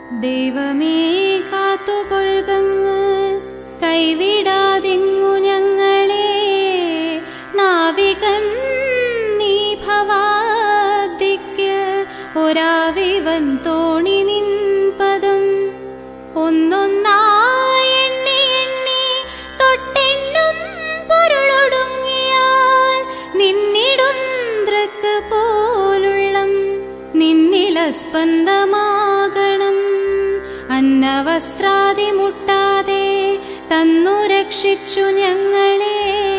ദൈവമേ കാത്തുകൊള്ളുകങ്ങ് കൈവിടാതിങ്ങു ഞങ്ങളെ നാവികൻ നീ ഭവാദിക്ക് ഒരാവിവൻ തോണി നിൻ പദം ഒന്നൊന്നായി എണ്ണി എണ്ണി തൊട്ടെണ്ണും പൊരുളൊടുങ്ങിയാൽ നിന്നിടും ദൃക്ക് പോലുള്ളം നിന്നില സ്പന്ദമാകണം അന്നവസ്ത്രാദി മുട്ടാതെ തന്നു രക്ഷിച്ചു ഞങ്ങളെ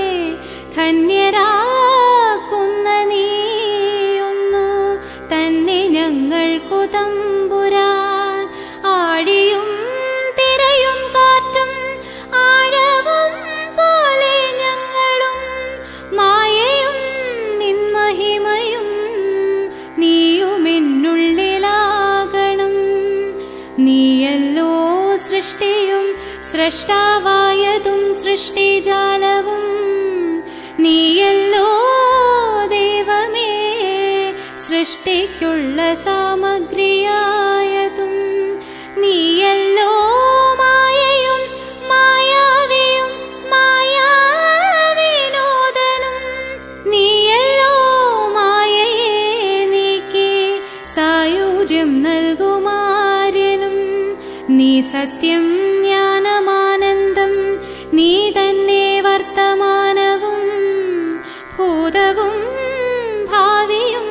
ധന്യരാക്കുന്ന നീയൊന്നു തന്നെ ഞങ്ങൾക്കു തമ്പുരാൻ ആഴിയും തിരയും കാറ്റും ആഴവും പോലെ ഞങ്ങളും മായയും നിൻമഹിമയും നീയുമെന്നുള്ളിലാകണം നീയല്ലോ സൃഷ്ടിയും സൃഷ്ടാവായതും സൃഷ്ടിജാലവും നീയല്ലോ ദൈവമേ സൃഷ്ടിക്കുള്ള സാമഗ്രിയായതും നീയല്ലോ മായയും മായാവിയും മായാവിനോദനും നീയല്ലോ മായയെ നീക്കി സായുജ്യം നൽകുമാര്യനും നീ സത്യം ജ്ഞാനമാനന്ദം നീ തന്നെ വർത്തമാനവും ഭൂതവും ഭാവിയും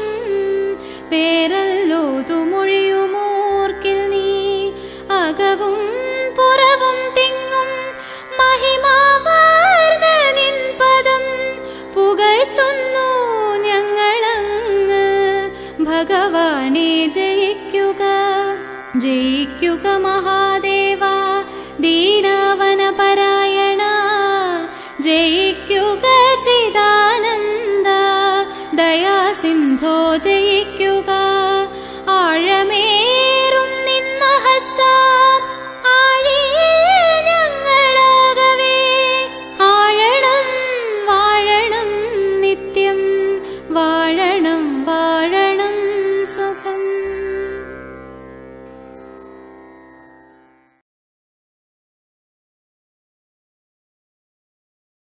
പേരല്ലോതുമൊഴിയുമോർക്കിൽ നീ അകവും പുറവും തിങ്ങും മഹിമാവാർന്ന നിൻ പദം പുകഴ്ത്തുന്നു ഞങ്ങളങ്ങ് ഭഗവാനെ ജയിക്കുക ജയിക്കുക മഹാദേവ ദീനാവനപരായണ ജയിക്കുക ചിദാനന്ദ ദയാസിന്ധോ ജയിക്കുക